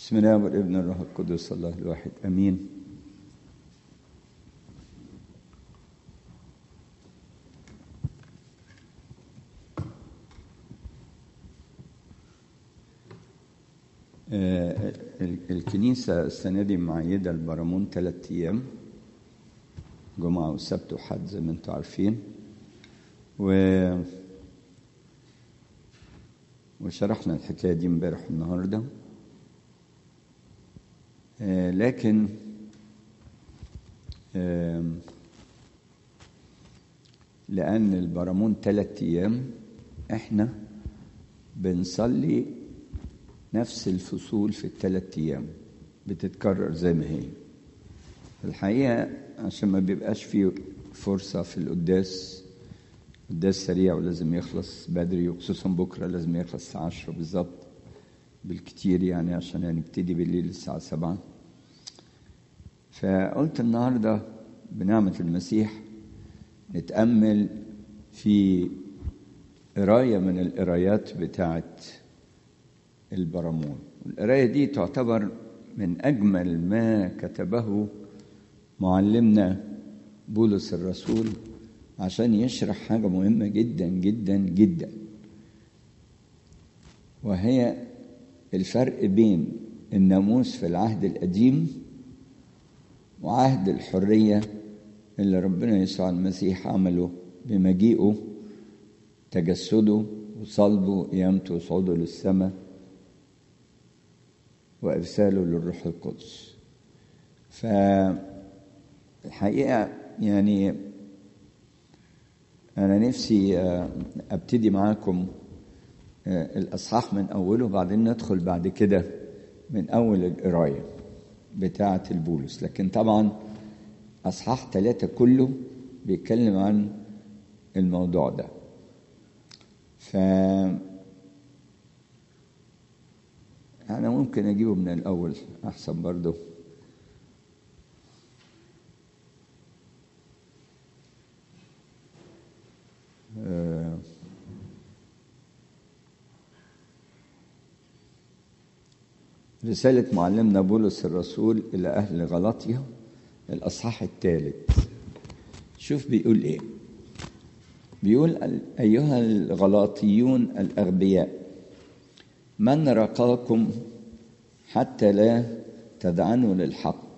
بسم الله والابن الروح القدس الله الواحد امين آه، ال- الكنيسة السنة دي معيدة البرامون ثلاثة أيام جمعة وسبت وحد زي ما انتم عارفين و وشرحنا الحكاية دي امبارح والنهاردة آه، لكن آم، لأن البرامون ثلاثة أيام احنا بنصلي نفس الفصول في الثلاث أيام بتتكرر زي ما هي الحقيقة عشان ما بيبقاش فيه فرصة في القداس قداس سريع ولازم يخلص بدري وخصوصا بكرة لازم يخلص الساعة 10 بالظبط بالكتير يعني عشان هنبتدي بالليل الساعة 7 فقلت النهاردة بنعمة المسيح نتأمل في قراية من القرايات بتاعت البرامون القراية دي تعتبر من أجمل ما كتبه معلمنا بولس الرسول عشان يشرح حاجة مهمة جدا جدا جدا وهي الفرق بين الناموس في العهد القديم وعهد الحرية اللي ربنا يسوع المسيح عمله بمجيئه تجسده وصلبه قيامته وصعوده للسماء وإرساله للروح القدس فالحقيقة يعني أنا نفسي آه، أبتدي معاكم آه، الأصحاح من أوله وبعدين ندخل بعد كده من أول القراية بتاعة البولس لكن طبعا أصحاح ثلاثة كله بيتكلم عن الموضوع ده ف أنا ممكن أجيبه من الأول أحسن برضه آه، رسالة معلمنا بولس الرسول إلى أهل غلطية الأصحاح الثالث شوف بيقول إيه بيقول أيها الغلاطيون الأغبياء من رقاكم حتى لا تدعنوا للحق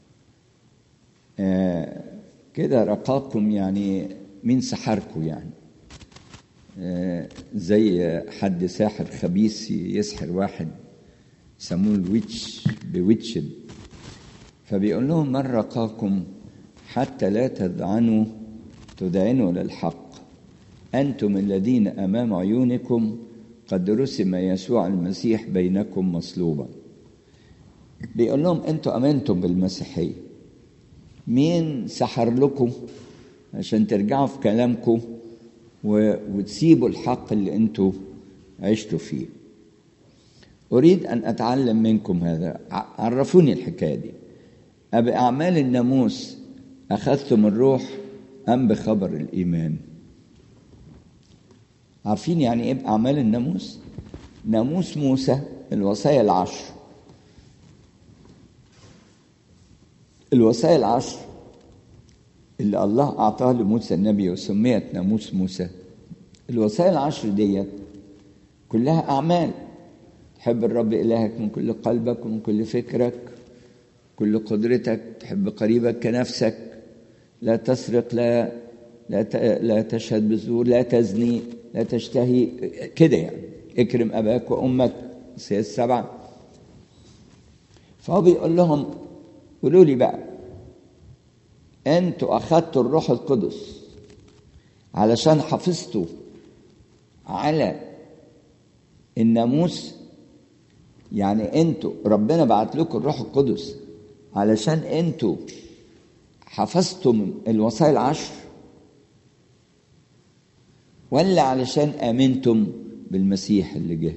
آه كده رقاكم يعني مين سحركم يعني آه زي حد ساحر خبيث يسحر واحد يسموه الويتش بويتشد فبيقول لهم من رقاكم حتى لا تدعنوا تدعنوا للحق أنتم الذين أمام عيونكم قد رسم يسوع المسيح بينكم مصلوبا بيقول لهم انتوا امنتم بالمسيحيه مين سحر لكم عشان ترجعوا في كلامكم و... وتسيبوا الحق اللي انتوا عشتوا فيه اريد ان اتعلم منكم هذا ع- عرفوني الحكايه دي أبأعمال الناموس أخذتم الروح أم بخبر الإيمان عارفين يعني إيه بأعمال الناموس ناموس موسى الوصايا العشر الوصايا العشر اللي الله أعطاها لموسى النبي وسميت ناموس موسى الوصايا العشر ديت كلها أعمال تحب الرب إلهك من كل قلبك ومن كل فكرك كل قدرتك تحب قريبك كنفسك لا تسرق لا لا ت- لا تشهد بالزور لا تزني لا تشتهي كده يعني اكرم اباك وامك السياسة السبعه فهو بيقول لهم قولوا لي بقى انتوا اخذتوا الروح القدس علشان حافظتوا على الناموس يعني انتوا ربنا بعت لكم الروح القدس علشان انتوا حفظتم الوصايا العشر ولا علشان امنتم بالمسيح اللي جه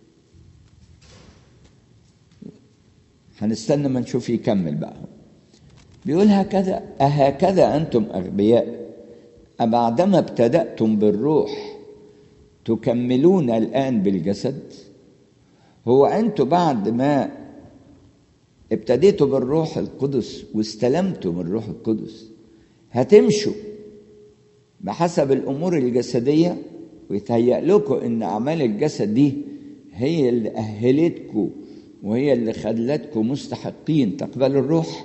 هنستنى ما نشوف يكمل بقى بيقول هكذا أهكذا أنتم أغبياء أبعدما ابتدأتم بالروح تكملون الآن بالجسد هو أنتم بعد ما ابتديتوا بالروح القدس واستلمتوا من الروح القدس هتمشوا بحسب الامور الجسديه ويتهيأ لكم ان اعمال الجسد دي هي اللي اهلتكم وهي اللي خلتكم مستحقين تقبلوا الروح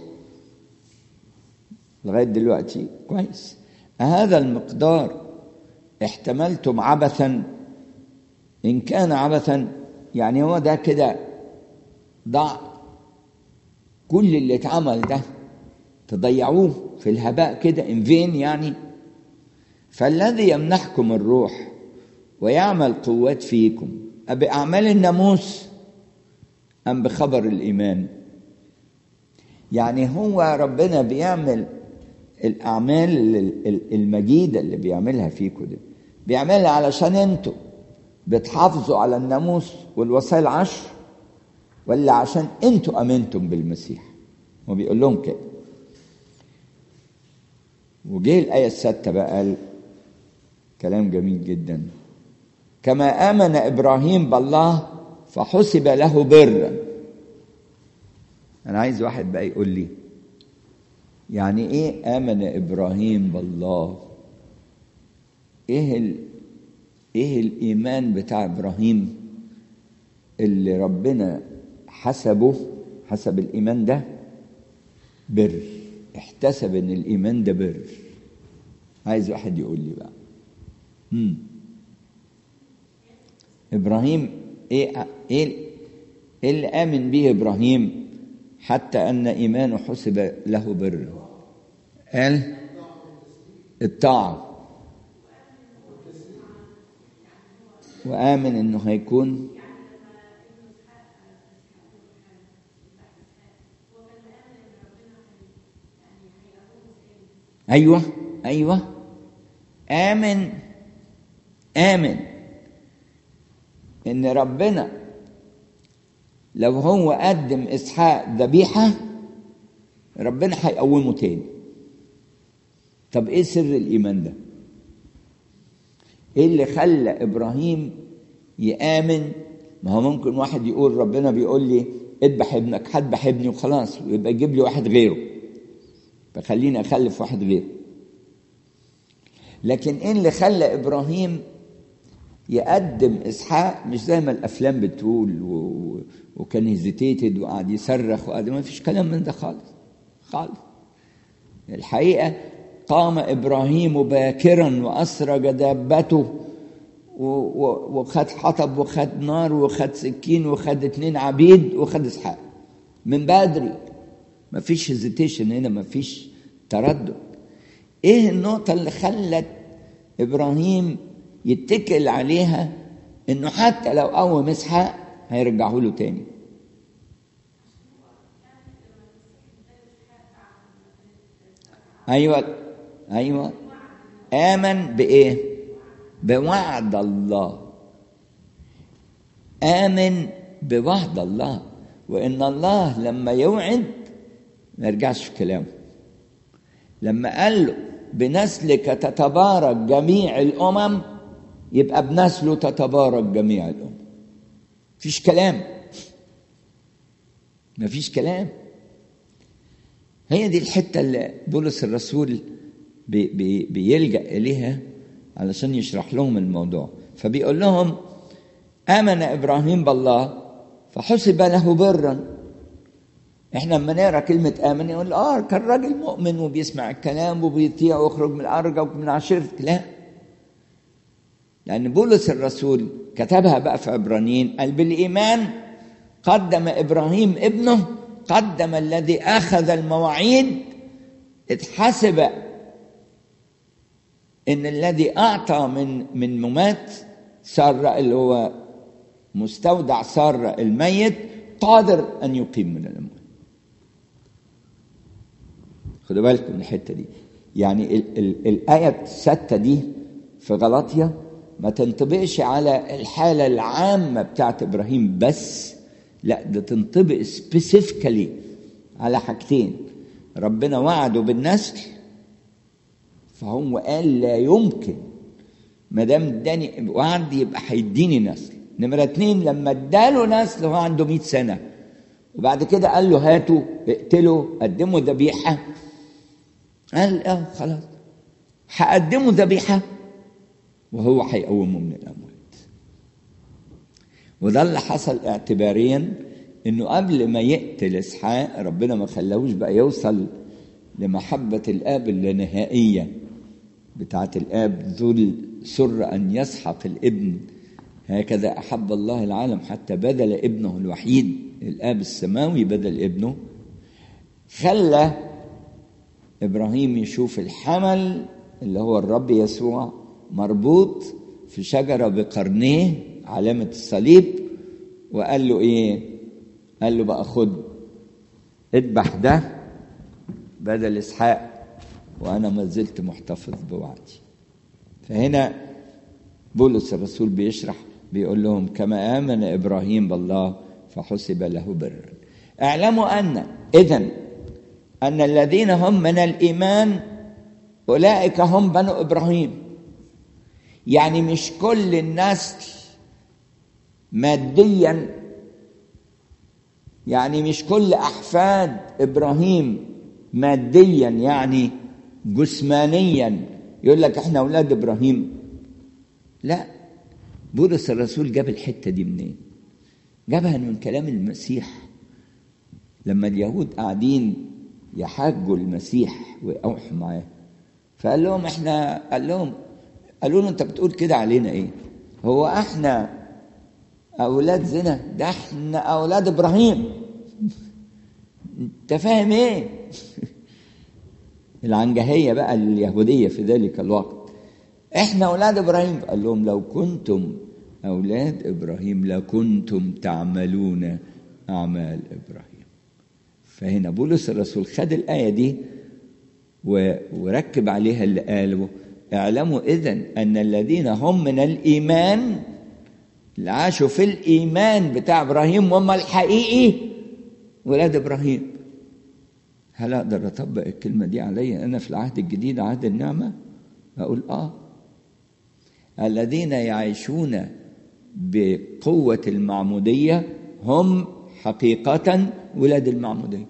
لغايه دلوقتي كويس هذا المقدار احتملتم عبثا ان كان عبثا يعني هو ده كده ضع كل اللي اتعمل ده تضيعوه في الهباء كده ان فين يعني فالذي يمنحكم الروح ويعمل قوات فيكم أبأعمال الناموس أم بخبر الإيمان يعني هو ربنا بيعمل الأعمال المجيدة اللي بيعملها فيكم دي بيعملها علشان انتوا بتحافظوا على الناموس والوصايا العشر ولا عشان انتوا امنتم بالمسيح هو بيقول لهم كده وجه الآية الستة بقى قال كلام جميل جدا كما آمن إبراهيم بالله فحسب له برا أنا عايز واحد بقى يقول لي يعني إيه آمن إبراهيم بالله إيه ال... إيه الإيمان بتاع إبراهيم اللي ربنا حسبه حسب الإيمان ده بر احتسب ان الايمان ده بر عايز واحد يقول لي بقى مم. ابراهيم ايه ايه ايه اللي امن به ابراهيم حتى ان ايمانه حسب له بر قال الطاعه وامن انه هيكون ايوه ايوه امن امن ان ربنا لو هو قدم اسحاق ذبيحه ربنا هيقومه تاني طب ايه سر الايمان ده ايه اللي خلى ابراهيم يامن ما هو ممكن واحد يقول ربنا بيقول لي اذبح ابنك هذبح ابني وخلاص ويبقى يجيب لي واحد غيره فخليني اخلف واحد غيره لكن ايه اللي خلى ابراهيم يقدم اسحاق مش زي ما الافلام بتقول و... وكان هيزيتيتد وقعد يصرخ وقعد ما فيش كلام من ده خالص خالص الحقيقه قام ابراهيم باكرا واسرج دابته و... و... وخد حطب وخد نار وخد سكين وخد اتنين عبيد وخد اسحاق من بدري ما فيش هيزيتيشن هنا ما فيش تردد ايه النقطة اللي خلت ابراهيم يتكل عليها انه حتى لو قوم اسحاق هيرجعه له تاني ايوه ايوه امن بايه بوعد الله امن بوعد الله وان الله لما يوعد ما يرجعش في كلامه لما قال له بنسلك تتبارك جميع الامم يبقى بنسله تتبارك جميع الامم مفيش كلام مفيش كلام هي دي الحته اللي بولس الرسول بي بي بيلجا اليها علشان يشرح لهم الموضوع فبيقول لهم امن ابراهيم بالله فحسب له برا احنا لما نقرا كلمه امن يقول اه كان راجل مؤمن وبيسمع الكلام وبيطيع ويخرج من الارجه ومن عشيرتك لا لان بولس الرسول كتبها بقى في عبرانيين قال بالايمان قدم ابراهيم ابنه قدم الذي اخذ المواعيد اتحسب ان الذي اعطى من من ممات سار اللي هو مستودع سار الميت قادر ان يقيم من الاموات خدوا بالكم من الحته دي يعني ال ال الايه السته دي في غلطيا ما تنطبقش على الحاله العامه بتاعت ابراهيم بس لا ده تنطبق سبيسيفيكالي على حاجتين ربنا وعده بالنسل فهو قال لا يمكن ما دام اداني وعد يبقى هيديني نسل نمرة اتنين لما اداله نسل هو عنده 100 سنة وبعد كده قال له هاتوا اقتلوا قدموا ذبيحة قال اه خلاص هقدموا ذبيحة وهو هيقومه من الأموات وده اللي حصل اعتباريا انه قبل ما يقتل اسحاق ربنا ما خلاهوش بقى يوصل لمحبة الآب اللانهائية بتاعة الآب ذو السر أن يسحق الابن هكذا أحب الله العالم حتى بذل ابنه الوحيد الآب السماوي بذل ابنه خلى إبراهيم يشوف الحمل اللي هو الرب يسوع مربوط في شجرة بقرنيه علامة الصليب وقال له إيه؟ قال له بقى خد اذبح ده بدل إسحاق وأنا ما زلت محتفظ بوعدي فهنا بولس الرسول بيشرح بيقول لهم كما آمن إبراهيم بالله فحسب له برا اعلموا أن إذن أن الذين هم من الإيمان أولئك هم بنو إبراهيم يعني مش كل النسل ماديا يعني مش كل أحفاد إبراهيم ماديا يعني جسمانيا يقول لك احنا أولاد إبراهيم لا بولس الرسول جاب الحتة دي منين جابها من كلام المسيح لما اليهود قاعدين يحاجوا المسيح ويقوحوا معاه فقال لهم احنا قال لهم قالوا له انت بتقول كده علينا ايه هو احنا اولاد زنا ده احنا اولاد ابراهيم انت فاهم ايه العنجهيه بقى اليهوديه في ذلك الوقت احنا اولاد ابراهيم قال لهم لو كنتم اولاد ابراهيم لكنتم تعملون اعمال ابراهيم فهنا بولس الرسول خد الايه دي وركب عليها اللي قاله اعلموا اذا ان الذين هم من الايمان اللي عاشوا في الايمان بتاع ابراهيم هم الحقيقي ولاد ابراهيم هل اقدر اطبق الكلمه دي عليا انا في العهد الجديد عهد النعمه اقول اه الذين يعيشون بقوه المعموديه هم حقيقه ولاد المعموديه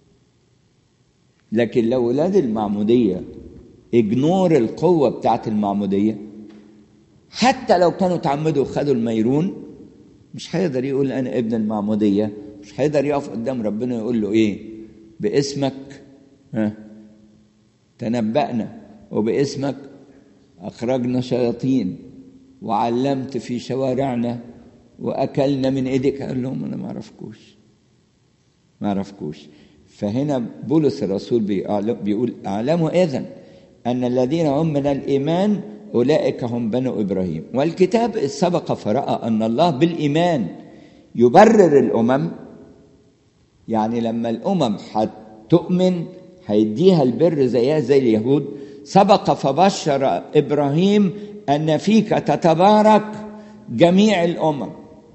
لكن لو ولاد المعموديه اجنور القوه بتاعت المعموديه حتى لو كانوا تعمدوا وخدوا الميرون مش هيقدر يقول انا ابن المعموديه مش هيقدر يقف قدام ربنا يقول له ايه باسمك ها تنبأنا وباسمك أخرجنا شياطين وعلمت في شوارعنا وأكلنا من إيديك قال لهم أنا ما أعرفكوش ما أعرفكوش فهنا بولس الرسول بيقول اعلموا إذن أن الذين هم من الإيمان أولئك هم بنو إبراهيم والكتاب سبق فرأى أن الله بالإيمان يبرر الأمم يعني لما الأمم هتؤمن هيديها البر زيها زي اليهود سبق فبشر إبراهيم أن فيك تتبارك جميع الأمم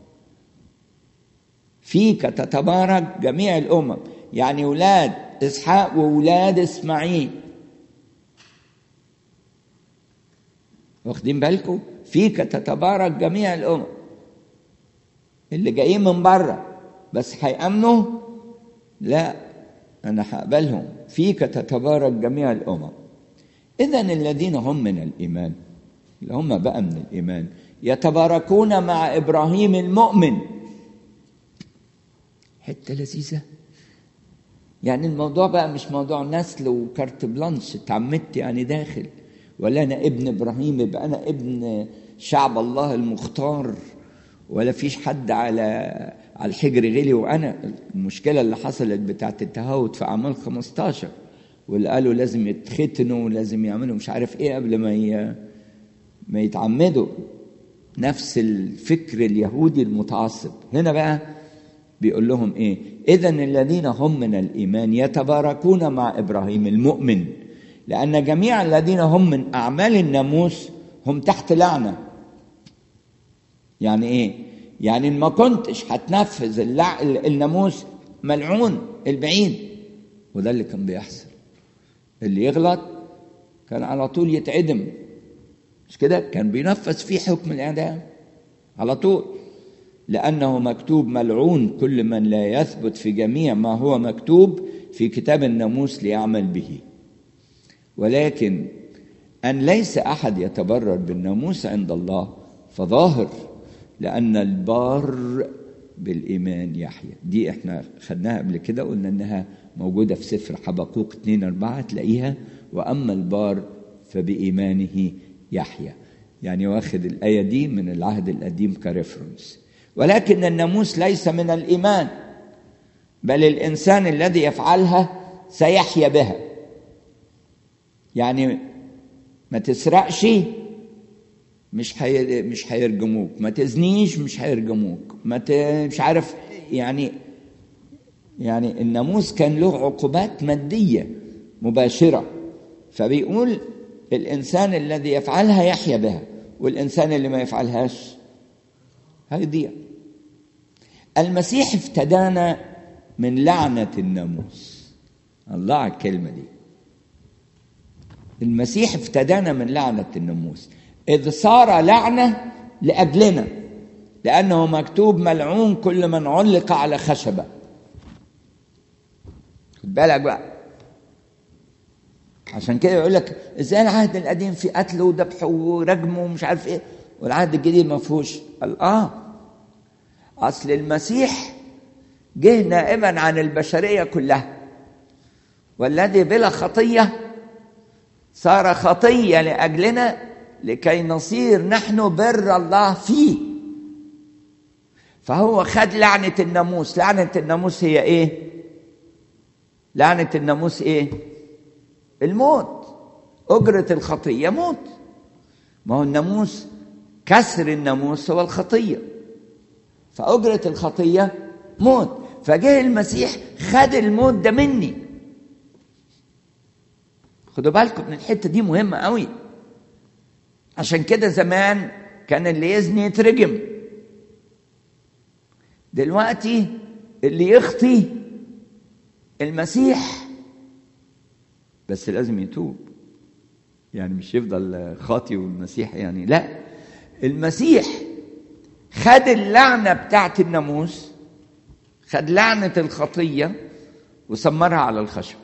فيك تتبارك جميع الأمم يعني ولاد إسحاق وولاد إسماعيل واخدين بالكم فيك تتبارك جميع الأمم اللي جايين من بره بس هيأمنوا لا أنا هقبلهم فيك تتبارك جميع الأمم إذا الذين هم من الإيمان اللي هم بقى من الإيمان يتباركون مع إبراهيم المؤمن حتة لذيذة يعني الموضوع بقى مش موضوع نسل وكارت بلانش اتعمدت يعني داخل ولا أنا ابن إبراهيم يبقى أنا ابن شعب الله المختار ولا فيش حد على على الحجر غلي وانا المشكله اللي حصلت بتاعت التهاوت في اعمال 15 واللي قالوا لازم يتختنوا ولازم يعملوا مش عارف ايه قبل ما ي... ما يتعمدوا نفس الفكر اليهودي المتعصب هنا بقى بيقول لهم ايه اذا الذين هم من الايمان يتباركون مع ابراهيم المؤمن لان جميع الذين هم من اعمال الناموس هم تحت لعنه يعني ايه يعني ما كنتش هتنفذ اللع... الناموس ملعون البعيد وده اللي كان بيحصل اللي يغلط كان على طول يتعدم مش كده كان بينفذ فيه حكم الاعدام على طول لأنه مكتوب ملعون كل من لا يثبت في جميع ما هو مكتوب في كتاب الناموس ليعمل به ولكن أن ليس أحد يتبرر بالناموس عند الله فظاهر لأن البار بالإيمان يحيى دي احنا خدناها قبل كده قلنا إنها موجودة في سفر حبقوق 2 4 تلاقيها وأما البار فبإيمانه يحيى يعني واخد الآية دي من العهد القديم كريفرنس ولكن الناموس ليس من الإيمان بل الإنسان الذي يفعلها سيحيا بها يعني ما تسرقش مش حي... مش هيرجموك ما تزنيش مش هيرجموك ما ت... مش عارف يعني يعني الناموس كان له عقوبات ماديه مباشره فبيقول الانسان الذي يفعلها يحيا بها والانسان اللي ما يفعلهاش هيضيع المسيح افتدانا من لعنه الناموس الله على الكلمه دي المسيح افتدانا من لعنه الناموس إذ صار لعنة لأجلنا لأنه مكتوب ملعون كل من علق على خشبة خد بالك بقى عشان كده يقول لك ازاي العهد القديم فيه قتل وذبح ورجم ومش عارف ايه والعهد الجديد ما فيهوش قال اه اصل المسيح جه نائبا عن البشريه كلها والذي بلا خطيه صار خطيه لاجلنا لكي نصير نحن بر الله فيه فهو خد لعنة الناموس لعنة الناموس هي ايه لعنة الناموس ايه الموت أجرة الخطية موت ما هو الناموس كسر الناموس هو الخطية فأجرة الخطية موت فجه المسيح خد الموت ده مني خدوا بالكم من الحتة دي مهمة قوي عشان كده زمان كان اللي يزني يترجم دلوقتي اللي يخطي المسيح بس لازم يتوب يعني مش يفضل خاطي والمسيح يعني لا المسيح خد اللعنة بتاعت الناموس خد لعنة الخطية وسمرها على الخشب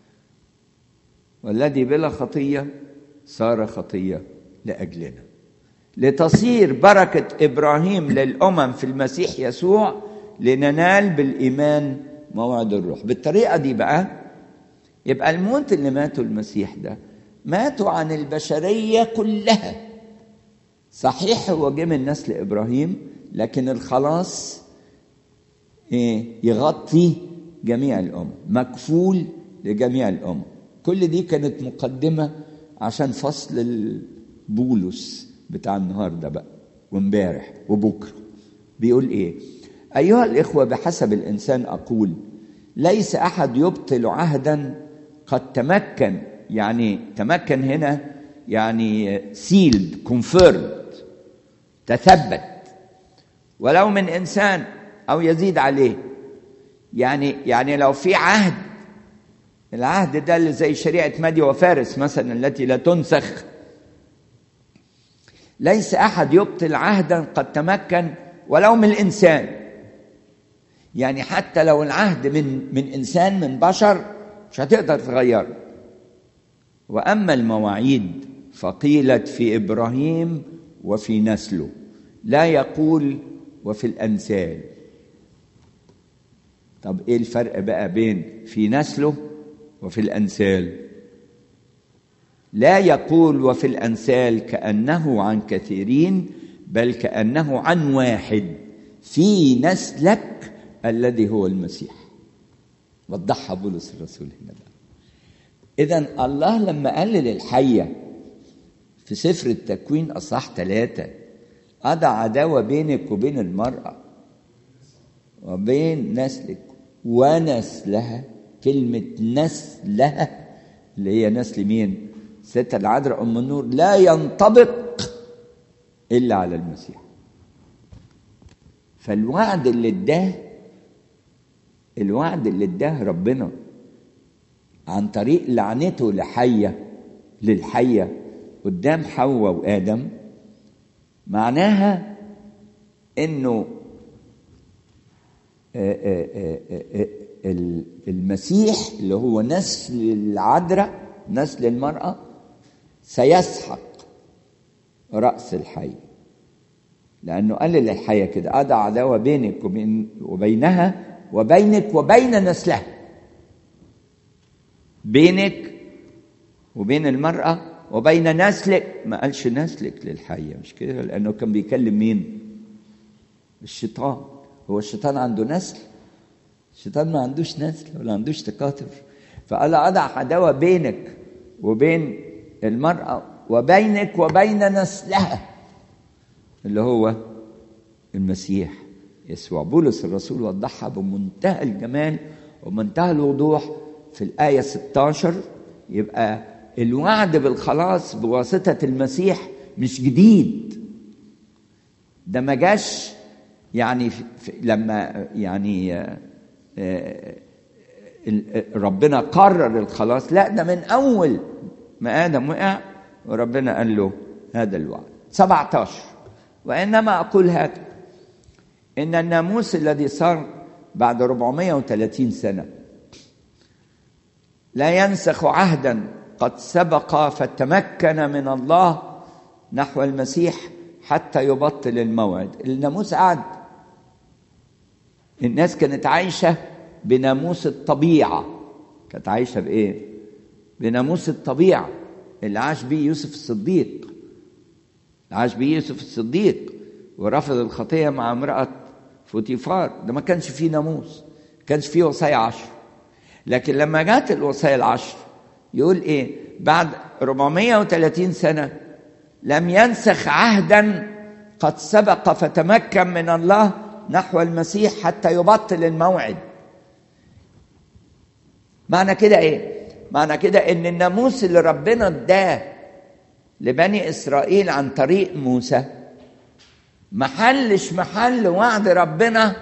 والذي بلا خطية صار خطيه لاجلنا لتصير بركه ابراهيم للامم في المسيح يسوع لننال بالايمان موعد الروح بالطريقه دي بقى يبقى الموت اللي ماتوا المسيح ده ماتوا عن البشريه كلها صحيح هو جه من نسل ابراهيم لكن الخلاص ايه يغطي جميع الامم مكفول لجميع الامم كل دي كانت مقدمه عشان فصل بولس بتاع النهارده بقى وامبارح وبكره بيقول ايه ايها الاخوه بحسب الانسان اقول ليس احد يبطل عهدا قد تمكن يعني تمكن هنا يعني سيلد كونفيرمد تثبت ولو من انسان او يزيد عليه يعني يعني لو في عهد العهد ده اللي زي شريعه مادي وفارس مثلا التي لا تنسخ ليس احد يبطل عهدا قد تمكن ولو من الانسان يعني حتى لو العهد من من انسان من بشر مش هتقدر تغيره واما المواعيد فقيلت في ابراهيم وفي نسله لا يقول وفي الانسال طب ايه الفرق بقى بين في نسله وفي الانسال لا يقول وفي الانسال كانه عن كثيرين بل كانه عن واحد في نسلك الذي هو المسيح وضحها بولس الرسول هنا بقى اذا الله لما قلل الحيه في سفر التكوين اصح ثلاثه أضع عداوة بينك وبين المرأة وبين نسلك ونسلها كلمة نسلها اللي هي نسل مين؟ ستة العذراء أم النور لا ينطبق إلا على المسيح فالوعد اللي اداه الوعد اللي اداه ربنا عن طريق لعنته لحية للحية قدام حواء وآدم معناها انه المسيح اللي هو نسل العذراء نسل المرأة سيسحق رأس الحي لأنه قال للحية كده أضع عداوة بينك وبين وبينها وبينك وبين نسلها بينك وبين المرأة وبين نسلك ما قالش نسلك للحية مش كده لأنه كان بيكلم مين الشيطان هو الشيطان عنده نسل الشيطان ما عندوش نسل ولا عندوش تكاثر فقال أضع عداوة بينك وبين المرأة وبينك وبين نسلها اللي هو المسيح يسوع بولس الرسول وضحها بمنتهى الجمال ومنتهى الوضوح في الآية 16 يبقى الوعد بالخلاص بواسطة المسيح مش جديد ده ما جاش يعني لما يعني ربنا قرر الخلاص لا ده من أول ما آدم وقع وربنا قال له هذا الوعد 17 وإنما أقول هذا إن الناموس الذي صار بعد 430 سنة لا ينسخ عهدا قد سبق فتمكن من الله نحو المسيح حتى يبطل الموعد الناموس قعد الناس كانت عايشة بناموس الطبيعة كانت عايشة بإيه؟ بناموس الطبيعة اللي عاش بيه يوسف الصديق عاش بيه يوسف الصديق ورفض الخطية مع امرأة فوتيفار ده ما كانش فيه ناموس ما كانش فيه وصايا عشر لكن لما جات الوصايا العشر يقول ايه بعد 430 سنة لم ينسخ عهدا قد سبق فتمكن من الله نحو المسيح حتى يبطل الموعد معنى كده ايه معنى كده ان الناموس اللي ربنا اداه لبني اسرائيل عن طريق موسى محلش محل وعد ربنا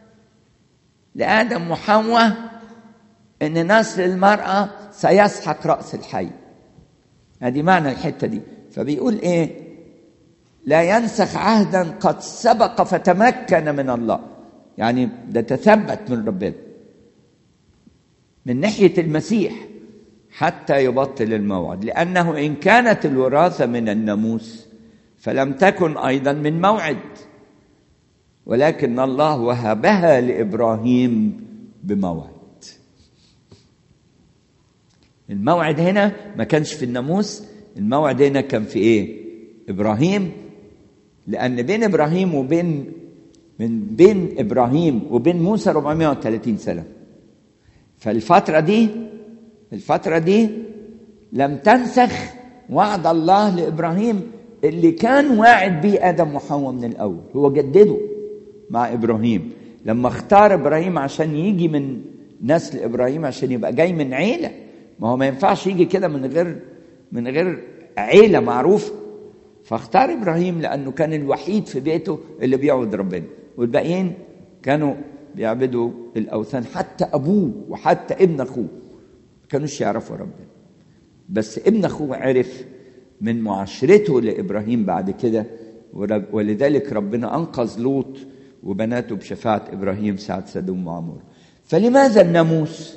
لادم وحواء ان نسل المراه سيسحق راس الحي ادي معنى الحته دي فبيقول ايه لا ينسخ عهدا قد سبق فتمكن من الله يعني ده تثبت من ربنا من ناحيه المسيح حتى يبطل الموعد لانه ان كانت الوراثه من الناموس فلم تكن ايضا من موعد ولكن الله وهبها لابراهيم بموعد الموعد هنا ما كانش في الناموس الموعد هنا كان في ايه ابراهيم لان بين ابراهيم وبين من بين ابراهيم وبين موسى 430 سنه فالفتره دي الفتره دي لم تنسخ وعد الله لابراهيم اللي كان واعد بيه ادم وحواء من الاول هو جدده مع ابراهيم لما اختار ابراهيم عشان يجي من نسل ابراهيم عشان يبقى جاي من عيله ما هو ما ينفعش يجي كده من غير من غير عيله معروفه فاختار ابراهيم لانه كان الوحيد في بيته اللي بيعبد ربنا والباقيين كانوا بيعبدوا الاوثان حتى ابوه وحتى ابن اخوه ما كانوش يعرفوا ربنا بس ابن اخوه عرف من معاشرته لابراهيم بعد كده ولذلك ربنا انقذ لوط وبناته بشفاعه ابراهيم ساعه سدوم وعمور فلماذا الناموس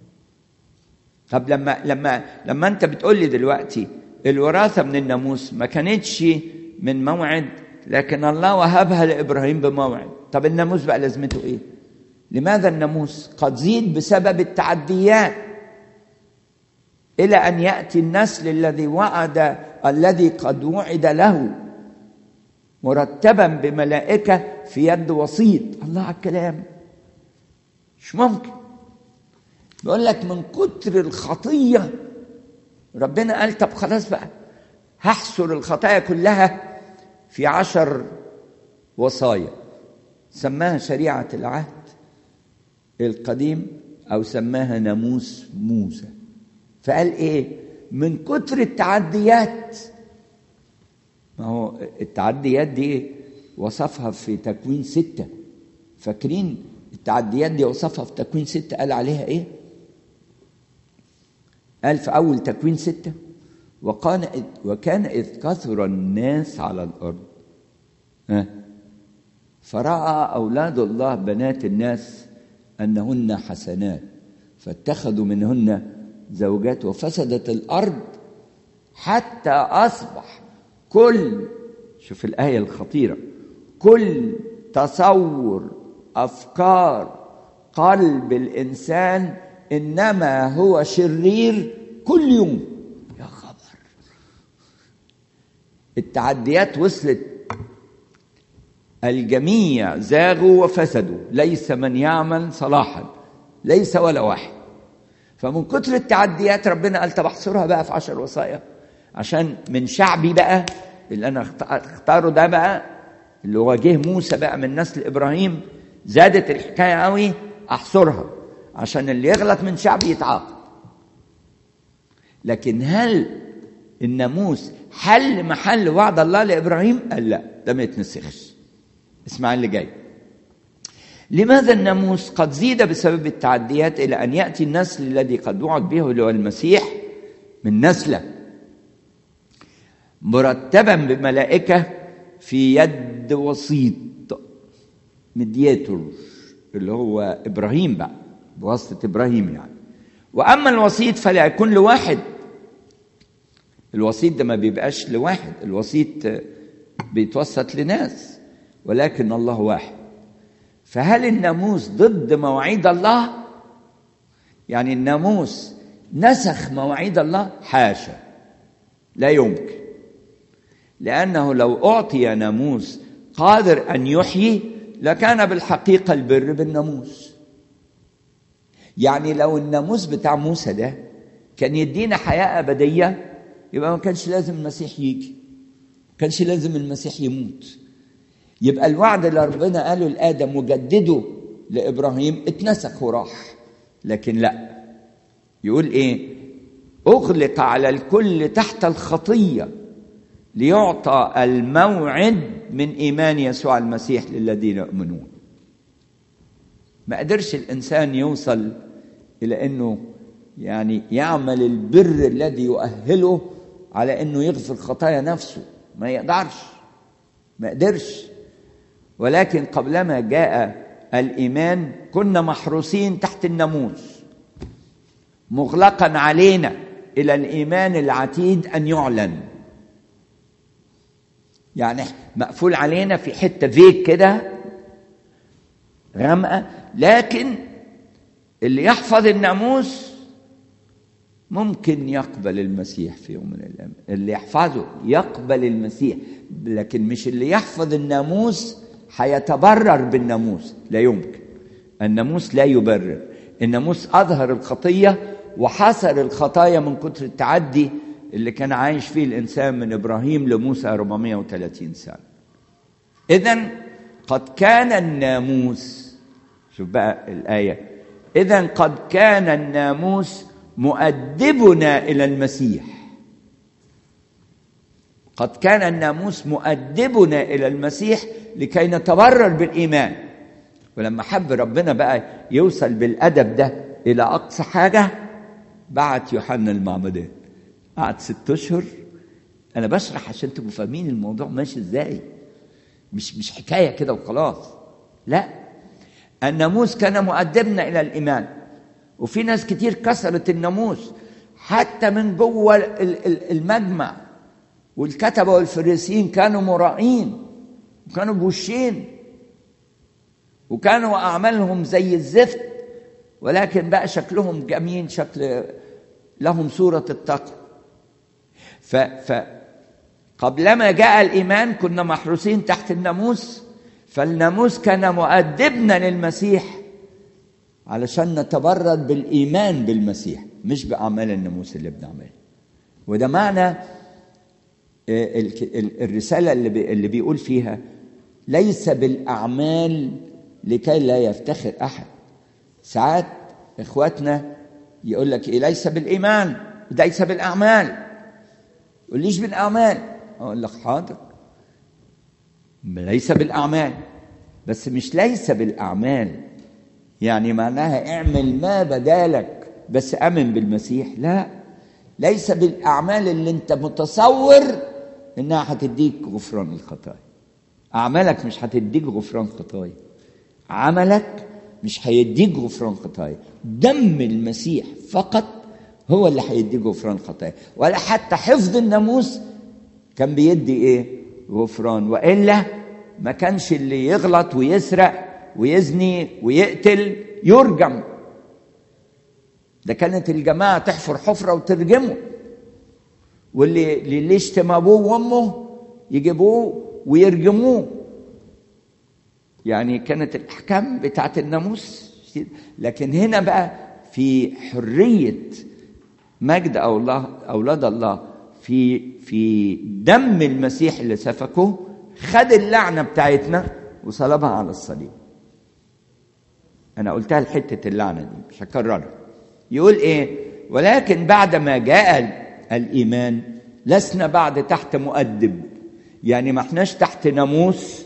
طب لما لما لما انت بتقول لي دلوقتي الوراثه من الناموس ما كانتش من موعد لكن الله وهبها لابراهيم بموعد طب الناموس بقى لازمته ايه لماذا الناموس قد زيد بسبب التعديات الى ان ياتي النسل الذي وعد الذي قد وعد له مرتبا بملائكه في يد وسيط الله على الكلام مش ممكن بيقول لك من كتر الخطيه ربنا قال طب خلاص بقى هحصر الخطايا كلها في عشر وصايا سماها شريعة العهد القديم أو سماها ناموس موسى فقال إيه من كتر التعديات ما هو التعديات دي وصفها في تكوين ستة فاكرين التعديات دي وصفها في تكوين ستة قال عليها إيه قال في أول تكوين ستة وكان وكان إذ كثر الناس على الأرض ها فراى اولاد الله بنات الناس انهن حسنات فاتخذوا منهن زوجات وفسدت الارض حتى اصبح كل شوف الايه الخطيره كل تصور افكار قلب الانسان انما هو شرير كل يوم يا خبر التعديات وصلت الجميع زاغوا وفسدوا ليس من يعمل صلاحا ليس ولا واحد فمن كتر التعديات ربنا قال طب احصرها بقى في عشر وصايا عشان من شعبي بقى اللي انا اختاره ده بقى اللي هو جه موسى بقى من نسل ابراهيم زادت الحكايه قوي احصرها عشان اللي يغلط من شعبي يتعاقب لكن هل الناموس حل محل وعد الله لابراهيم قال لا ده ما يتنسخش اسمع اللي جاي لماذا الناموس قد زيد بسبب التعديات الى ان ياتي النسل الذي قد وعد به اللي هو المسيح من نسله مرتبا بملائكه في يد وسيط مدياتور اللي هو ابراهيم بقى بواسطه ابراهيم يعني واما الوسيط فلا يكون لواحد الوسيط ده ما بيبقاش لواحد الوسيط بيتوسط لناس ولكن الله واحد فهل الناموس ضد مواعيد الله يعني الناموس نسخ مواعيد الله حاشا لا يمكن لانه لو اعطي ناموس قادر ان يحيي لكان بالحقيقه البر بالناموس يعني لو الناموس بتاع موسى ده كان يدينا حياه ابديه يبقى ما كانش لازم المسيح يجي ما كانش لازم المسيح يموت يبقى الوعد اللي ربنا قاله لادم وجدده لابراهيم اتنسخ وراح لكن لا يقول ايه اغلق على الكل تحت الخطيه ليعطى الموعد من ايمان يسوع المسيح للذين يؤمنون ما قدرش الانسان يوصل الى انه يعني يعمل البر الذي يؤهله على انه يغفر خطايا نفسه ما يقدرش ما قدرش ولكن قبلما جاء الايمان كنا محروسين تحت الناموس مغلقا علينا الى الايمان العتيد ان يعلن يعني مقفول علينا في حته فيك كده غامقه لكن اللي يحفظ الناموس ممكن يقبل المسيح في يوم من الايام اللي يحفظه يقبل المسيح لكن مش اللي يحفظ الناموس هيتبرر بالناموس لا يمكن الناموس لا يبرر الناموس اظهر الخطيه وحصر الخطايا من كتر التعدي اللي كان عايش فيه الانسان من ابراهيم لموسى 430 سنه اذا قد كان الناموس شوف بقى الايه اذا قد كان الناموس مؤدبنا الى المسيح قد كان الناموس مؤدبنا الى المسيح لكي نتبرر بالايمان ولما حب ربنا بقى يوصل بالادب ده الى اقصى حاجه بعت يوحنا المعمدان قعد ست اشهر انا بشرح عشان تبقوا فاهمين الموضوع ماشي ازاي مش مش حكايه كده وخلاص لا الناموس كان مؤدبنا الى الايمان وفي ناس كتير كسرت الناموس حتى من جوه المجمع والكتبه والفريسيين كانوا مرائين وكانوا بوشين وكانوا اعمالهم زي الزفت ولكن بقى شكلهم جميل شكل لهم صوره التقوى ف, ف قبلما جاء الايمان كنا محروسين تحت الناموس فالناموس كان مؤدبنا للمسيح علشان نتبرر بالايمان بالمسيح مش باعمال الناموس اللي بنعملها وده معنى الرساله اللي اللي بيقول فيها ليس بالاعمال لكي لا يفتخر احد ساعات اخواتنا يقول لك ايه ليس بالايمان ليس بالاعمال يقوليش بالاعمال اقول لك حاضر ليس بالاعمال بس مش ليس بالاعمال يعني معناها اعمل ما بدالك بس امن بالمسيح لا ليس بالاعمال اللي انت متصور انها هتديك غفران الخطايا اعمالك مش هتديك غفران خطايا عملك مش هيديك غفران خطايا دم المسيح فقط هو اللي هيديك غفران خطايا ولا حتى حفظ الناموس كان بيدي ايه غفران والا ما كانش اللي يغلط ويسرق ويزني ويقتل يرجم ده كانت الجماعه تحفر حفره وترجمه واللي اللي يشتم ابوه وامه يجيبوه ويرجموه يعني كانت الاحكام بتاعت الناموس لكن هنا بقى في حريه مجد أو الله اولاد الله في في دم المسيح اللي سفكه خد اللعنه بتاعتنا وصلبها على الصليب انا قلتها لحته اللعنه دي مش هكررها يقول ايه ولكن بعد ما جاء الايمان لسنا بعد تحت مؤدب يعني ما احناش تحت ناموس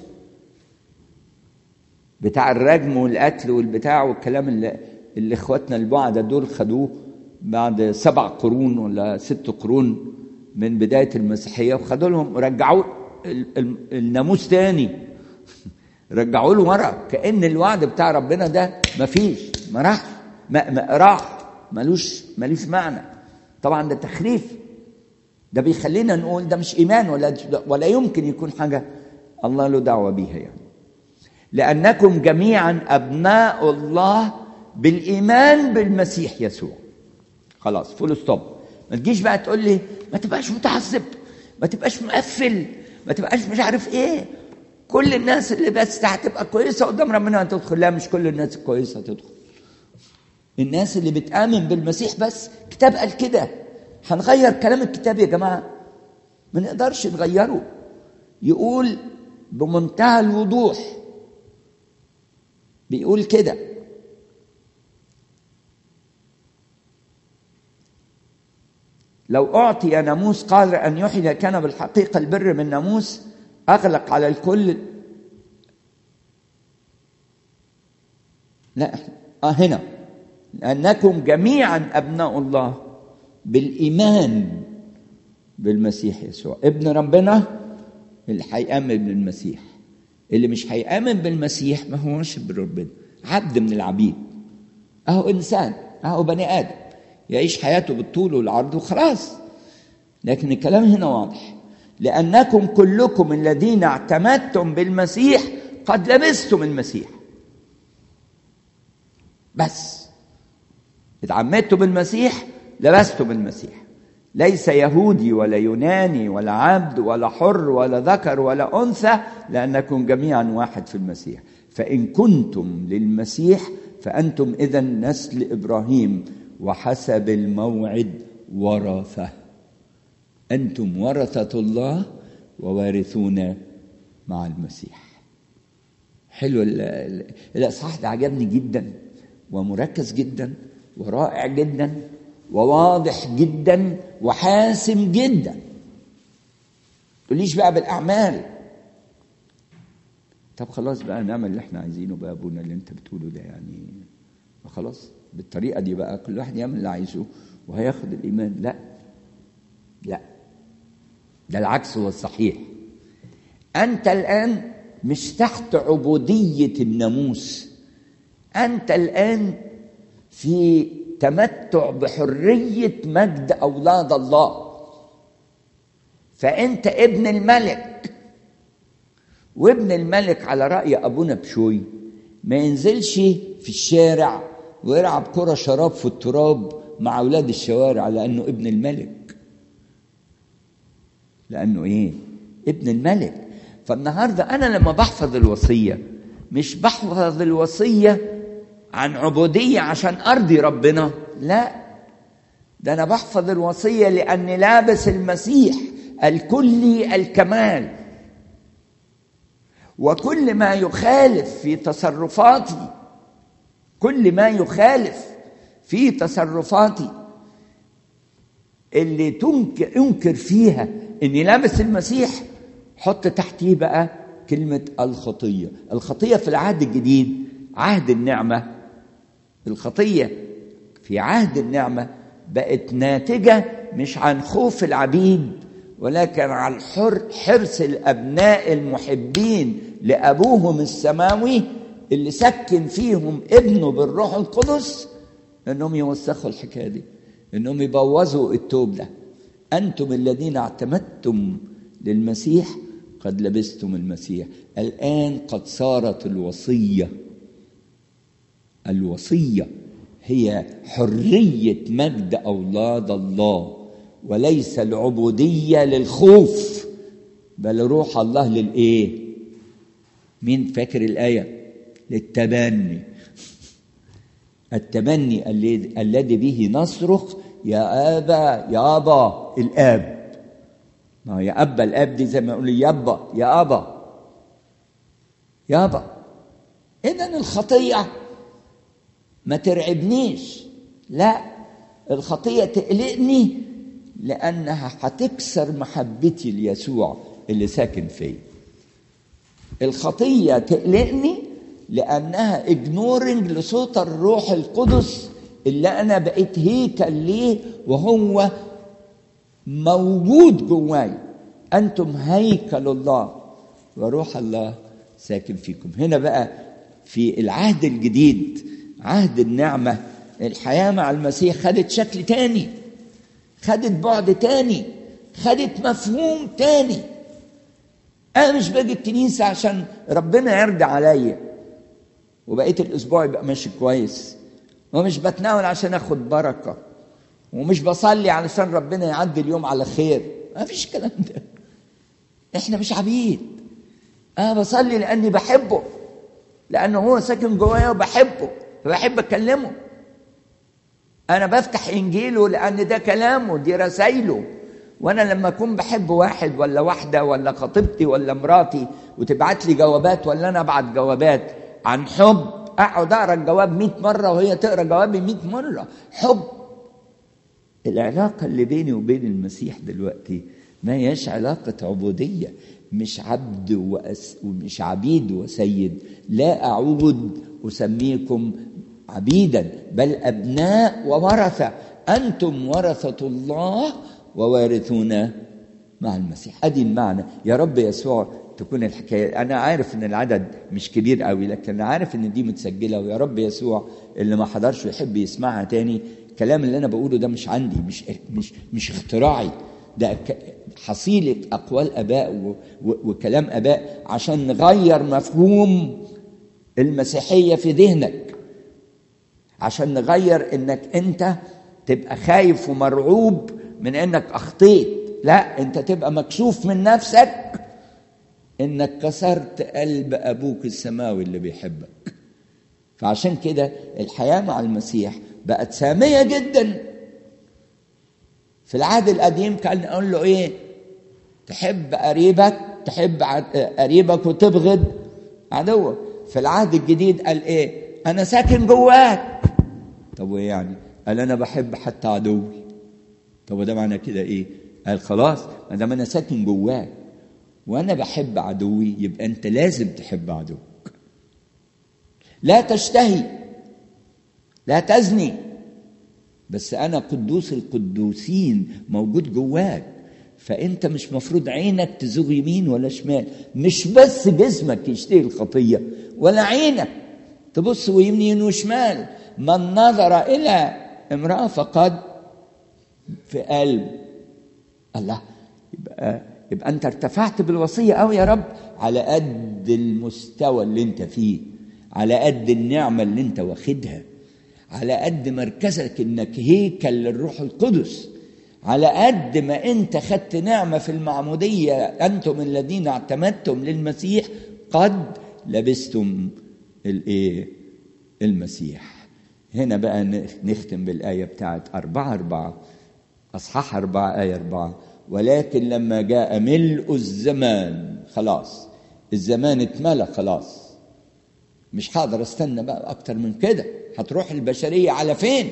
بتاع الرجم والقتل والبتاع والكلام اللي, اللي اخواتنا البعدة دول خدوه بعد سبع قرون ولا ست قرون من بداية المسيحية وخدوا لهم ورجعوا الناموس تاني رجعوا له ورا كأن الوعد بتاع ربنا ده مفيش ما راحش ما, ما راح ملوش ملوش معنى طبعا ده تخريف ده بيخلينا نقول ده مش ايمان ولا ولا يمكن يكون حاجه الله له دعوه بيها يعني لانكم جميعا ابناء الله بالايمان بالمسيح يسوع خلاص فول ستوب ما تجيش بقى تقول لي ما تبقاش متعصب ما تبقاش مقفل ما تبقاش مش عارف ايه كل الناس اللي بس هتبقى كويسه قدام ربنا هتدخل لا مش كل الناس الكويسه هتدخل الناس اللي بتآمن بالمسيح بس كتاب قال كده هنغير كلام الكتاب يا جماعة ما نقدرش نغيره يقول بمنتهى الوضوح بيقول كده لو أعطي ناموس قادر أن يحيي كان بالحقيقة البر من ناموس أغلق على الكل لا آه هنا لأنكم جميعا أبناء الله بالإيمان بالمسيح يسوع ابن ربنا اللي هيآمن بالمسيح اللي مش هيآمن بالمسيح ما هوش ابن ربنا عبد من العبيد أهو إنسان أهو بني آدم يعيش حياته بالطول والعرض وخلاص لكن الكلام هنا واضح لأنكم كلكم الذين اعتمدتم بالمسيح قد لبستم المسيح بس اتعمدتوا بالمسيح لبستم المسيح ليس يهودي ولا يوناني ولا عبد ولا حر ولا ذكر ولا انثى لانكم جميعا واحد في المسيح فان كنتم للمسيح فانتم اذا نسل ابراهيم وحسب الموعد ورثه انتم ورثه الله ووارثون مع المسيح حلو الاصحاح ده عجبني جدا ومركز جدا ورائع جدا وواضح جدا وحاسم جدا تقوليش بقى بالاعمال طب خلاص بقى نعمل اللي احنا عايزينه بقى ابونا اللي انت بتقوله ده يعني خلاص بالطريقه دي بقى كل واحد يعمل اللي عايزه وهياخد الايمان لا لا ده العكس هو الصحيح انت الان مش تحت عبوديه الناموس انت الان في تمتع بحريه مجد اولاد الله فانت ابن الملك وابن الملك على راي ابونا بشوي ما ينزلش في الشارع ويلعب كرة شراب في التراب مع اولاد الشوارع لانه ابن الملك لانه ايه ابن الملك فالنهارده انا لما بحفظ الوصيه مش بحفظ الوصيه عن عبوديه عشان ارضي ربنا لا ده انا بحفظ الوصيه لاني لابس المسيح الكلي الكمال وكل ما يخالف في تصرفاتي كل ما يخالف في تصرفاتي اللي تنكر انكر فيها اني لابس المسيح حط تحتيه بقى كلمه الخطيه الخطيه في العهد الجديد عهد النعمه الخطيه في عهد النعمه بقت ناتجه مش عن خوف العبيد ولكن على الحر حرص الابناء المحبين لابوهم السماوي اللي سكن فيهم ابنه بالروح القدس انهم يوسخوا الحكايه دي انهم يبوظوا التوب ده انتم الذين اعتمدتم للمسيح قد لبستم المسيح الان قد صارت الوصيه الوصيه هي حريه مجد اولاد الله وليس العبوديه للخوف بل روح الله للايه مين فاكر الايه للتبني التبني الذي به نصرخ يا ابا يا ابا الاب ما هو يا ابا الاب دي زي ما يقول يابا يا ابا يابا اذا الخطيه ما ترعبنيش لا الخطيه تقلقني لانها هتكسر محبتي ليسوع اللي ساكن فيا الخطيه تقلقني لانها اجنورنج لصوت الروح القدس اللي انا بقيت هيكل ليه وهو موجود جواي انتم هيكل الله وروح الله ساكن فيكم هنا بقى في العهد الجديد عهد النعمه الحياه مع المسيح خدت شكل تاني خدت بعد تاني خدت مفهوم تاني انا مش باجي الكنيسه عشان ربنا يرضى عليا وبقيت الاسبوع يبقى ماشي كويس ومش بتناول عشان اخد بركه ومش بصلي علشان ربنا يعدي اليوم على خير ما فيش الكلام ده احنا مش عبيد انا بصلي لاني بحبه لانه هو ساكن جوايا وبحبه فبحب اكلمه انا بفتح انجيله لان ده كلامه دي رسايله وانا لما اكون بحب واحد ولا واحده ولا خطيبتي ولا مراتي وتبعت لي جوابات ولا انا ابعت جوابات عن حب اقعد اقرا الجواب 100 مره وهي تقرا جوابي 100 مره حب العلاقه اللي بيني وبين المسيح دلوقتي ما هياش علاقه عبوديه مش عبد وأس ومش عبيد وسيد لا اعود اسميكم عبيدا بل ابناء وورثه انتم ورثه الله ووارثون مع المسيح ادي المعنى يا رب يسوع تكون الحكايه انا عارف ان العدد مش كبير قوي لكن انا عارف ان دي متسجله ويا رب يسوع اللي ما حضرش ويحب يسمعها تاني الكلام اللي انا بقوله ده مش عندي مش مش مش اختراعي ده حصيله اقوال اباء وكلام اباء عشان نغير مفهوم المسيحيه في ذهنك عشان نغير انك انت تبقى خايف ومرعوب من انك اخطيت لا انت تبقى مكشوف من نفسك انك كسرت قلب ابوك السماوي اللي بيحبك فعشان كده الحياه مع المسيح بقت ساميه جدا في العهد القديم كان نقول له ايه تحب قريبك تحب قريبك وتبغض عدوك في العهد الجديد قال ايه انا ساكن جواك طب وايه يعني قال انا بحب حتى عدوي طب وده معنى كده ايه قال خلاص ما دام انا ساكن جواك وانا بحب عدوي يبقى انت لازم تحب عدوك لا تشتهي لا تزني بس انا قدوس القدوسين موجود جواك فانت مش مفروض عينك تزوغ يمين ولا شمال مش بس جسمك يشتهي الخطيه ولا عينك تبص ويمين وشمال من نظر الى امراه فقد في قلب الله يبقى يبقى انت ارتفعت بالوصيه قوي يا رب على قد المستوى اللي انت فيه على قد النعمه اللي انت واخدها على قد مركزك انك هيكل للروح القدس على قد ما انت خدت نعمه في المعموديه انتم الذين اعتمدتم للمسيح قد لبستم الايه المسيح هنا بقى نختم بالايه بتاعت أربعة أربعة أصحاح أربعة آية أربعة ولكن لما جاء ملء الزمان خلاص الزمان اتملى خلاص مش هقدر استنى بقى أكتر من كده هتروح البشرية على فين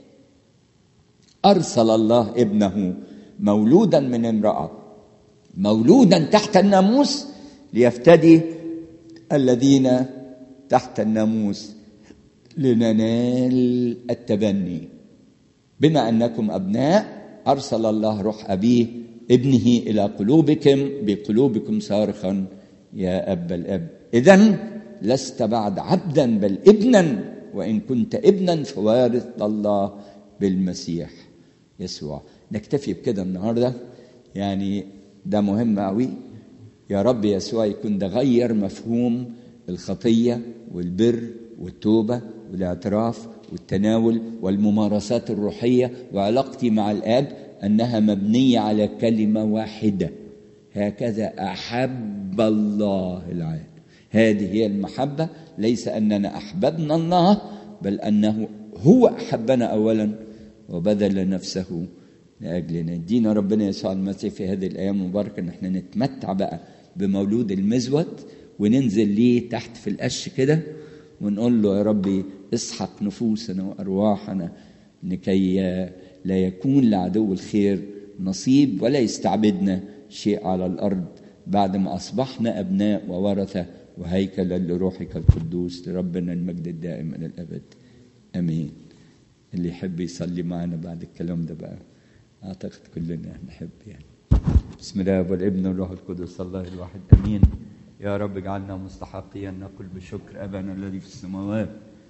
أرسل الله ابنه مولودا من امرأة مولودا تحت الناموس ليفتدي الذين تحت الناموس لننال التبني بما أنكم أبناء أرسل الله روح أبيه ابنه إلى قلوبكم بقلوبكم صارخا يا أب الأب إذا لست بعد عبدا بل ابنا وإن كنت ابنا فوارث الله بالمسيح يسوع نكتفي بكده النهارده يعني ده مهم قوي يا رب يسوع يكون ده غير مفهوم الخطيه والبر والتوبه والاعتراف والتناول والممارسات الروحيه وعلاقتي مع الاب انها مبنيه على كلمه واحده هكذا احب الله العالم هذه هي المحبه ليس اننا احببنا الله بل انه هو احبنا اولا وبذل نفسه لاجلنا ادينا ربنا يسوع المسيح في هذه الايام المباركه ان احنا نتمتع بقى بمولود المزود وننزل ليه تحت في القش كده ونقول له يا ربي اسحق نفوسنا وارواحنا لكي لا يكون لعدو الخير نصيب ولا يستعبدنا شيء على الارض بعد ما اصبحنا ابناء وورثه وهيكلا لروحك القدوس لربنا المجد الدائم الى الابد امين اللي يحب يصلي معنا بعد الكلام ده بقى اعتقد كلنا نحب يعني بسم الله والابن والروح القدس الله الواحد امين يا رب اجعلنا مستحقين نقول بشكر ابانا الذي في السماوات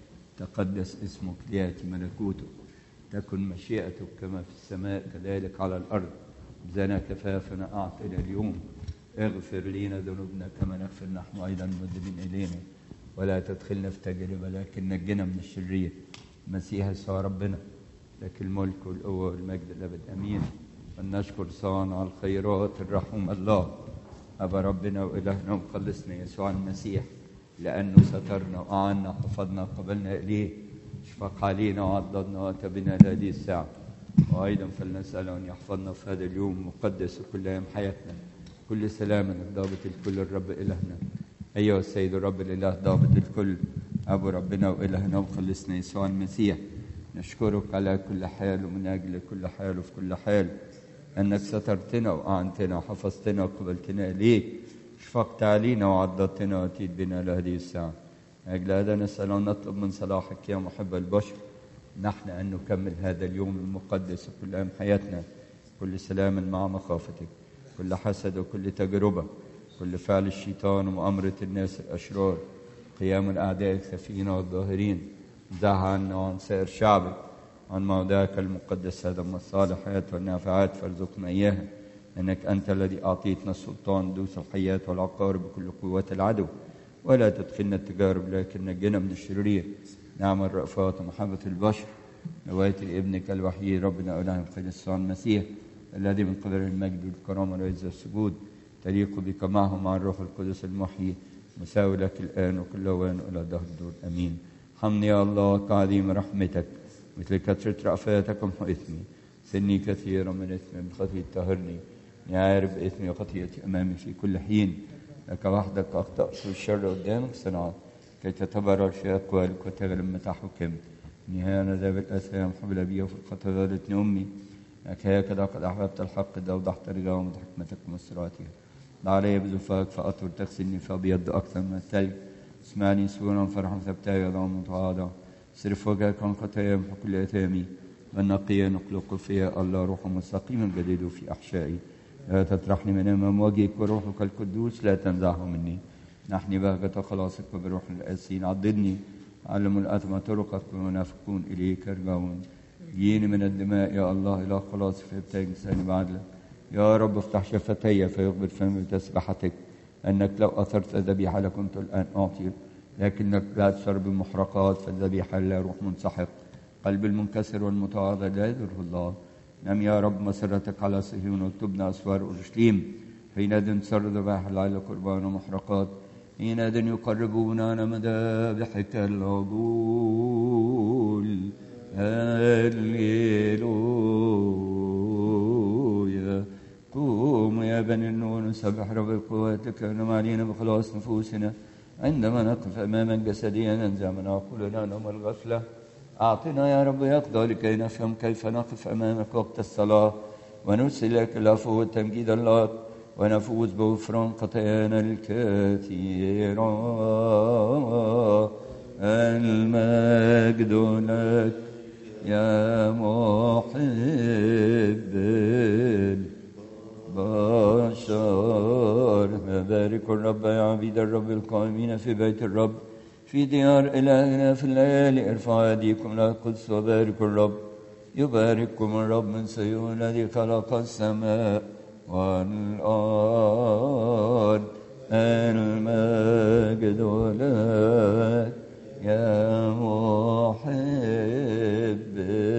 تقدس اسمك لياتي ملكوتك تكن مشيئتك كما في السماء كذلك على الارض زنا كفافنا اعطنا اليوم اغفر لنا ذنوبنا كما نغفر نحن ايضا المذنبين الينا ولا تدخلنا في تجربه لكن نجنا من الشرير مسيح يسوع ربنا لك الملك والقوه والمجد الابد امين ونشكر صانع الخيرات الرحوم الله أبا ربنا وإلهنا ومخلصنا يسوع المسيح لأنه سترنا وأعنا وحفظنا وقبلنا إليه اشفق علينا وعضدنا وأتى بنا لهذه الساعة وأيضا فلنسأله أن يحفظنا في هذا اليوم المقدس وكل أيام حياتنا كل سلام ضابط الكل الرب إلهنا أيها السيد الرب الإله ضابط الكل أبو ربنا وإلهنا ومخلصنا يسوع المسيح نشكرك على كل حال ومن أجل كل حال وفي كل حال أنك سترتنا وأعنتنا وحفظتنا وقبلتنا إليك شفقت علينا وعضدتنا وأتيت بنا لهذه الساعة أجل هذا نسأل ونطلب من صلاحك يا محب البشر نحن أن نكمل هذا اليوم المقدس وكل أيام حياتنا كل سلام مع مخافتك كل حسد وكل تجربة كل فعل الشيطان ومؤامرة الناس الأشرار قيام الأعداء الخفيين والظاهرين دع عنا وعن سائر شعبك عن موضعك المقدس هذا من الصالحات والنافعات فارزقنا إياها إنك أنت الذي أعطيتنا السلطان دوس الحياة والعقار بكل قوات العدو ولا تدخلنا التجارب لكن نجنا من الشرير نعم الرأفات ومحبة البشر نواية ابنك الوحيد ربنا إله القدس المسيح الذي من قدر المجد والكرامة والعزة والسجود تليق بك معه مع الروح القدس المحيي مساوي لك الآن وكل أوان إلى دهر الدور أمين حمني يا الله كعظيم رحمتك مثل كثرة رأفاتك ومحو إثمي سني كثيرا من إثمي من خطية طهرني عارف إثمي وخطيئتي أمامي في كل حين لك وحدك أخطأت والشر قدامك صنعت كي تتبرر في أقوالك وتغلب متى حكمت نهاية أنا ذا بالأثام حبل أبي وفي الخطأ ذلتني أمي لك هكذا قد أحببت الحق إذا وضحت رجاء حكمتك ومسراتها ضع علي بزفاك فأطهر تغسلني فأبيض أكثر من الثلج اسمعني سورا فرحا ثبتا يضام متواضع صرف وجهك عن خطايا يمحو كل اثامي والنقي نخلق فيها الله روح مستقيما جديد في احشائي لا تطرحني من امام وجهك وروحك القدوس لا تنزعه مني نحني بهجة خلاصك وبروح الاسين عضدني علم الاثم طرقك والمنافقون اليك يرجعون جيني من الدماء يا الله الى خلاص فابتهج لساني بعدلك يا رب افتح شفتي فيخبر فمي بتسبحتك انك لو اثرت ذبيحه لكنت الان اعطي لكنك لا تسر بمحرقات فالذبيحة لا روح منسحق قلب المنكسر والمتواضع لا يضره الله نم يا رب مسرتك على صهيون واكتبنا أسوار أورشليم حينئذ تسر ذبائح العيلة قربان ومحرقات حينئذ يقربوننا مذابحك العجول هللويا قوموا يا بني النور نسبح رب قواتك ونم علينا بخلاص نفوسنا عندما نقف أماما جسديا ننزع من عقولنا نوم الغفلة أعطنا يا رب يقضى لكي نفهم كيف نقف أمامك وقت الصلاة ونرسل لك العفو والتمجيد الله ونفوز بغفران خطايانا الكثيرة المجد لك يا محب بشار بارك الرب يا عبيد الرب القائمين في بيت الرب في ديار إلهنا في الليالي ارفعوا أيديكم إلى القدس وبارك الرب يبارككم الرب من صيون الذي خلق السماء والأرض المجد لك يا محب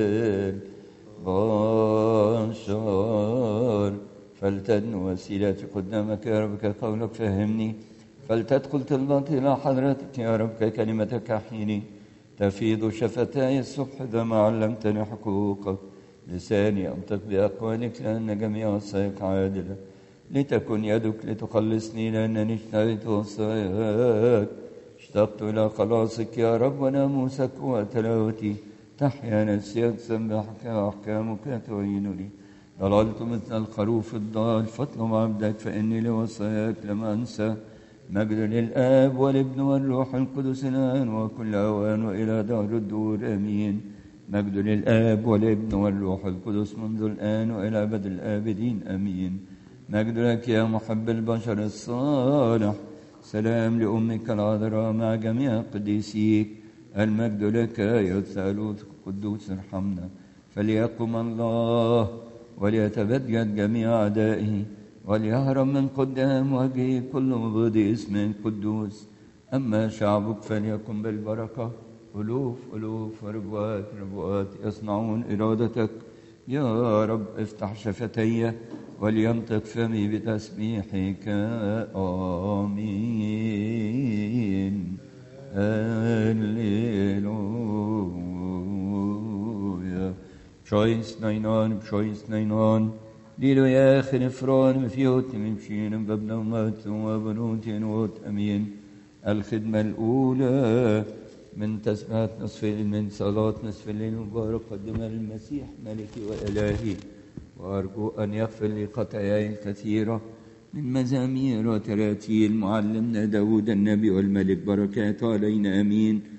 البشر فلتدن وسيلتي قدامك يا رب كقولك فهمني فلتدخل طلباتي إلى حضرتك يا رب ككلمتك حيني تفيض شفتاي الصبح دم علمتني حقوقك لساني أنطق بأقوالك لأن جميع وصاياك عادلة لتكن يدك لتخلصني لأنني اشتهيت وصاياك اشتقت إلى خلاصك يا رب وناموسك وتلاوتي تحيا نفسي أسبحك وأحكامك تعينني ضللت مثل الخروف الضال فاطلب عبدك فإني لوصاياك لم أنسى مجد للآب والابن والروح القدس الآن وكل أوان وإلى دار الدور آمين مجد للآب والابن والروح القدس منذ الآن وإلى أبد الآبدين آمين مجد لك يا محب البشر الصالح سلام لأمك العذراء مع جميع قديسيك المجد لك يا الثالوث القدوس ارحمنا فليقم الله وليتبدد جميع أعدائه وليهرب من قدام وجهه كل مبغض اسم قدوس أما شعبك فليكن بالبركة ألوف ألوف وربوات ربوات يصنعون إرادتك يا رب افتح شفتي ولينطق فمي بتسبيحك آمين هللويا بشويس نينان بشويس نينان ليلو يا أخي نفران مفيوت ممشين بابنا ومات وبنوت نوت أمين الخدمة الأولى من تسبيحات نصف الليل من صلاة نصف الليل المبارك قدمها للمسيح ملكي وإلهي وأرجو أن يغفر لي خطاياي الكثيرة من مزامير وتراتيل معلمنا داود النبي والملك بركاته علينا أمين